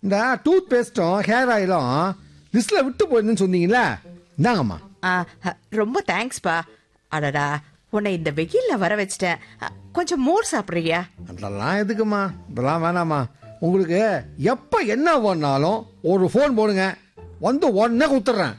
இந்த tooth பேஸ்டும் hair ஆயிலும் லிஸ்ட்ல விட்டு போயிருந்துன்னு சொன்னீங்களா இந்தாங்கம்மா ஆ, அ, ரொம்ப தேங்க்ஸ்ப்பா அடடா உன்னை இந்த வெயில்ல வர வச்சிட்டேன் அ, கொஞ்சம் மோர் சாப்பிடுறியா அதெல்லாம் எதுக்குமா இதெல்லாம் வேணாம்மா உங்களுக்கு எப்ப என்ன வேணாலும் ஒரு ஃபோன் போடுங்க வந்து உடனே கொடுத்துட்றேன்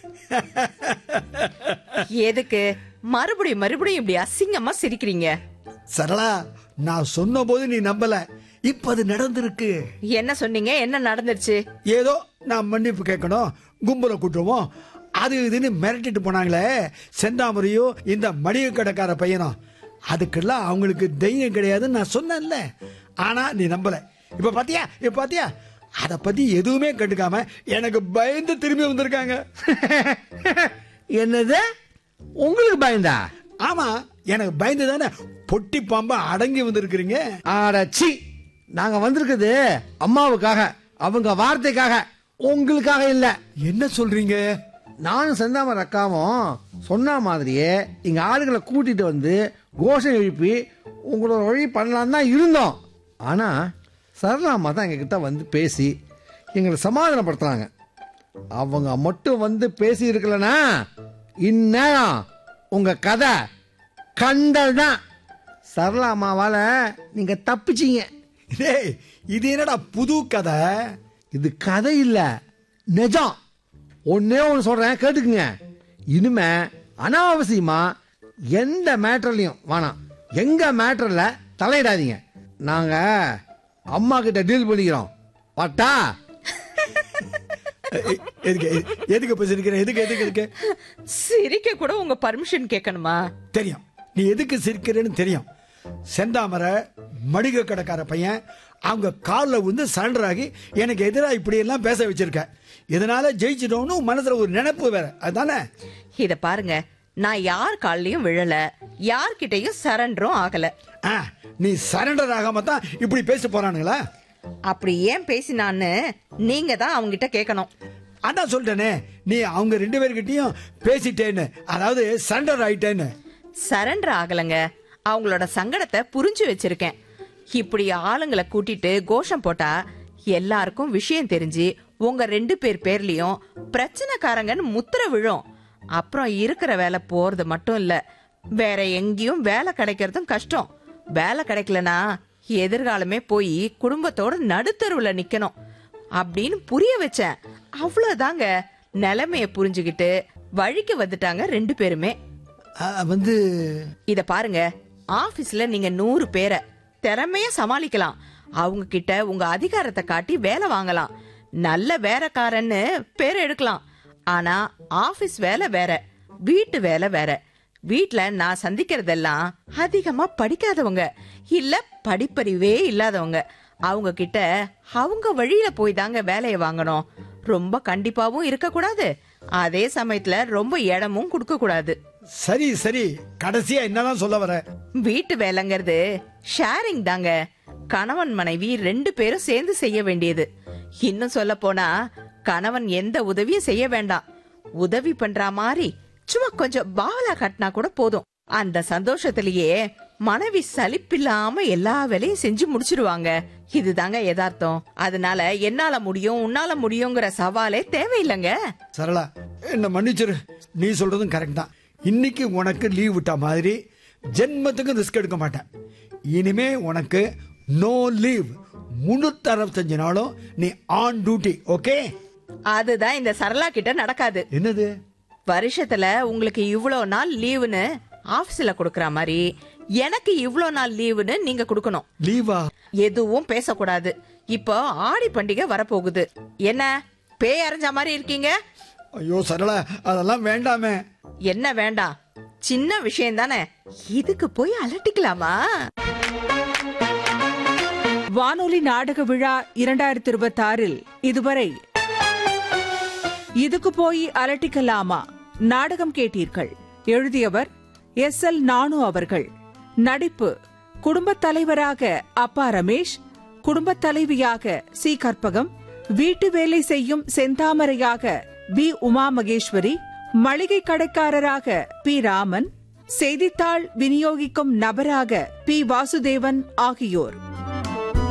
எதுக்கு மறுபடியும் மறுபடியும் இப்படி அசிங்கமா சிரிக்கிறீங்க சரளா நான் சொன்ன போது நீ நம்பல இப்ப அது நடந்திருக்கு என்ன சொன்னீங்க என்ன நடந்துருச்சு ஏதோ நான் மன்னிப்பு கேட்கணும் கும்பலை கூட்டுவோம் அது இதுன்னு மிரட்டிட்டு போனாங்களே செந்தாமரையும் இந்த மளிகை கடைக்கார பையனும் அதுக்கெல்லாம் அவங்களுக்கு தைரியம் கிடையாதுன்னு நான் சொன்னேன்ல ஆனா நீ நம்பல இப்ப பாத்தியா இப்ப பாத்தியா அத பத்தி எதுவுமே கண்டுக்காம எனக்கு பயந்து திரும்பி வந்திருக்காங்க என்னது உங்களுக்கு பயந்தா ஆமா எனக்கு பயந்து தானே பொட்டி பாம்பா அடங்கி வந்திருக்கிறீங்க ஆடச்சி நாங்க வந்திருக்குது அம்மாவுக்காக அவங்க வார்த்தைக்காக உங்களுக்காக இல்ல என்ன சொல்றீங்க நானும் செந்தாமர் அக்காவும் சொன்ன மாதிரியே இங்க ஆளுங்களை கூட்டிட்டு வந்து கோஷம் எழுப்பி உங்களோட வழி பண்ணலாம் தான் இருந்தோம் ஆனா சரளாமா தான் எங்க கிட்ட வந்து பேசி எங்களை சமாதானப்படுத்துறாங்க அவங்க மட்டும் வந்து பேசி இருக்கலனா இந்நேரம் உங்க கதை கண்டல் தான் சரளாமாவால நீங்க தப்பிச்சீங்க டேய் இது என்னடா புது கதை இது கதை இல்ல நிஜம் ஒன்னே ஒன்று சொல்றேன் கேட்டுக்குங்க இனிமே அனாவசியமா எந்த மேட்டர்லையும் வேணாம் எங்க மேட்டர்ல தலையிடாதீங்க நாங்க அம்மா கிட்ட டீல் பண்ணிக்கிறோம் பட்டா எ- எதுக்கு எ- எதுக்கு பேசிருக்கிற எதுக்கு எதுக்கு எதுக்கு சிரிக்க கூட உங்க பர்மிஷன் கேட்கணுமா தெரியும் நீ எதுக்கு சிரிக்கிறேன்னு தெரியும் செந்தாமரை மடிக கடைக்கார பையன் அவங்க காலில் வந்து சரண்டர் ஆகி எனக்கு எதிராக இப்படி எல்லாம் பேச வச்சிருக்க இதனால ஜெயிச்சிட்டோம்னு உன் மனசுல ஒரு நினைப்பு வேற அதுதானே இத பாருங்க நான் யார் கால்லயும் விழல யார்கிட்டயும் சரண்டரும் ஆகல ஆ, நீ சரண்டர் ஆகாம தான் இப்படி பேச போறானுங்களா அப்படி ஏன் பேசினான்னு நீங்க தான் அவங்கிட்ட கேட்கணும் அதான் சொல்லிட்டேனே நீ அவங்க ரெண்டு பேர்கிட்டயும் பேசிட்டேன்னு அதாவது சரண்டர் ஆயிட்டேன்னு சரண்டர் ஆகலங்க அவங்களோட சங்கடத்தை புரிஞ்சு வச்சிருக்கேன் இப்படி ஆளுங்களை கூட்டிட்டு கோஷம் போட்டா எல்லாருக்கும் விஷயம் தெரிஞ்சு உங்க ரெண்டு பேர் பேர்லயும் பிரச்சனைக்காரங்கன்னு முத்திர விழும் அப்புறம் இருக்கிற வேலை போறது மட்டும் இல்ல வேற எங்கேயும் வேலை கிடைக்கிறதும் கஷ்டம் வேலை கிடைக்கலனா எதிர்காலமே போய் குடும்பத்தோட நடுத்தருவுல நிக்கணும் அப்படின்னு புரிய வச்சேன் அவ்வளவுதாங்க நிலைமைய புரிஞ்சுகிட்டு வழிக்கு வந்துட்டாங்க ரெண்டு பேருமே ஆ, வந்து இத பாருங்க ஆபீஸ்ல நீங்க நூறு பேரை திறமைய சமாளிக்கலாம் அவங்க கிட்ட உங்க அதிகாரத்தை காட்டி வேலை வாங்கலாம் நல்ல வேலைக்காரன்னு பேர் எடுக்கலாம் ஆனா ஆபீஸ் வேலை வேற வீட்டு வேலை வேற வீட்ல நான் சந்திக்கிறதெல்லாம் அதிகமா படிக்காதவங்க இல்ல படிப்பறிவே இல்லாதவங்க அவங்க கிட்ட அவங்க வழியில போய் தாங்க வேலையை வாங்கணும் ரொம்ப கண்டிப்பாவும் இருக்க கூடாது அதே சமயத்துல ரொம்ப இடமும் கொடுக்க கூடாது சரி சரி கடைசியா என்னதான் சொல்ல வர வீட்டு வேலைங்கிறது ஷேரிங் தாங்க கணவன் மனைவி ரெண்டு பேரும் சேர்ந்து செய்ய வேண்டியது இன்னும் சொல்ல போனா கணவன் எந்த உதவியும் செய்ய வேண்டாம் உதவி பண்ற மாதிரி சும்மா கொஞ்சம் பாவலா கட்டினா கூட போதும் அந்த சந்தோஷத்திலேயே மனைவி சலிப்பில்லாம எல்லா வேலையும் செஞ்சு முடிச்சிருவாங்க இதுதாங்க யதார்த்தம் அதனால என்னால முடியும் உன்னால முடியுங்கிற சவாலே தேவையில்லைங்க சரளா என்ன மன்னிச்சிரு நீ சொல்றதும் கரெக்ட் தான் இன்னைக்கு உனக்கு லீவ் விட்ட மாதிரி ஜென்மத்துக்கு ரிஸ்க் எடுக்க மாட்டேன் இனிமே உனக்கு நோ லீவ் முன்னூத்தி அறுபத்தஞ்சு நாளும் நீ ஆன் டியூட்டி ஓகே அதுதான் இந்த சரளா கிட்ட நடக்காது என்னது வருஷத்துல உங்களுக்கு இவ்ளோ நாள் லீவுன்னு ஆபீஸ்ல கொடுக்கற மாதிரி எனக்கு இவ்ளோ நாள் லீவுன்னு நீங்க கொடுக்கணும் லீவா எதுவும் பேசக்கூடாது இப்போ ஆடி பண்டிகை வரப்போகுது என்ன பேய் அரைஞ்ச மாதிரி இருக்கீங்க ஐயோ சரளா அதெல்லாம் வேண்டாமே என்ன வேண்டாம் சின்ன விஷயம் தானே இதுக்கு போய் அலட்டிக்கலாமா வானொலி நாடக விழா இரண்டாயிரத்தி இருபத்தாறில் இதுவரை இதுக்கு போய் அலட்டிக்கலாமா நாடகம் கேட்டீர்கள் எழுதியவர் எஸ் எல் நானு அவர்கள் நடிப்பு குடும்பத் தலைவராக அப்பா ரமேஷ் குடும்பத் தலைவியாக சி கற்பகம் வீட்டு வேலை செய்யும் செந்தாமரையாக பி உமா மகேஸ்வரி மளிகை கடைக்காரராக பி ராமன் செய்தித்தாள் விநியோகிக்கும் நபராக பி வாசுதேவன் ஆகியோர்